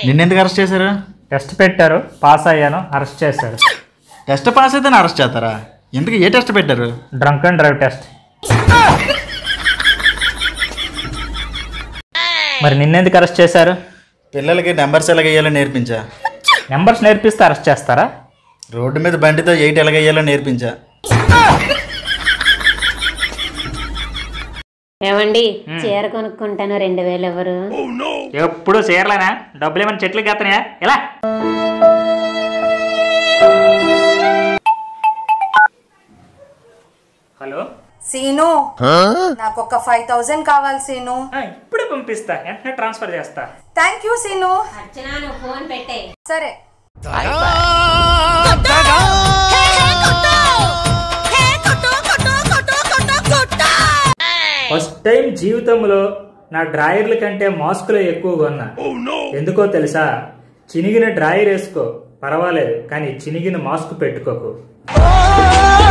నిన్నెందుకు అరెస్ట్ చేశారు టెస్ట్ పెట్టారు పాస్ అయ్యాను అరెస్ట్ చేశారు టెస్ట్ పాస్ అయితే అరెస్ట్ చేస్తారా ఎందుకు ఏ టెస్ట్ పెట్టారు డ్రంక్ అండ్ డ్రైవ్ టెస్ట్ మరి నిన్నెందుకు అరెస్ట్ చేశారు పిల్లలకి నెంబర్స్ ఎలాగ వేయాలో నేర్పించా నెంబర్స్ నేర్పిస్తే అరెస్ట్ చేస్తారా రోడ్డు మీద బండితో ఎయిట్ ఎలాగ వేయాలో నేర్పించా ఏమండి చీర కొనుక్కుంటాను రెండు వేలు ఎవరు ఎప్పుడు చీరలేనా డబ్బులు ఏమైనా చెట్లకి ఎత్తనాయా ఎలా హలో సీను నాకు ఒక ఫైవ్ థౌజండ్ కావాలి సీను ఆ, ఇప్పుడే పంపిస్తా వెంటనే ట్రాన్స్ఫర్ చేస్తా థ్యాంక్ యూ సీను అర్చన నువ్వు ఫోన్ పెట్టే సరే ఫస్ట్ టైం జీవితంలో నా డ్రాయర్ల కంటే మాస్కులు ఎక్కువ కొన్నా ఎందుకో తెలుసా చినిగిన డ్రాయర్ వేసుకో పర్వాలేదు కానీ చినిగిన మాస్క్ పెట్టుకోకు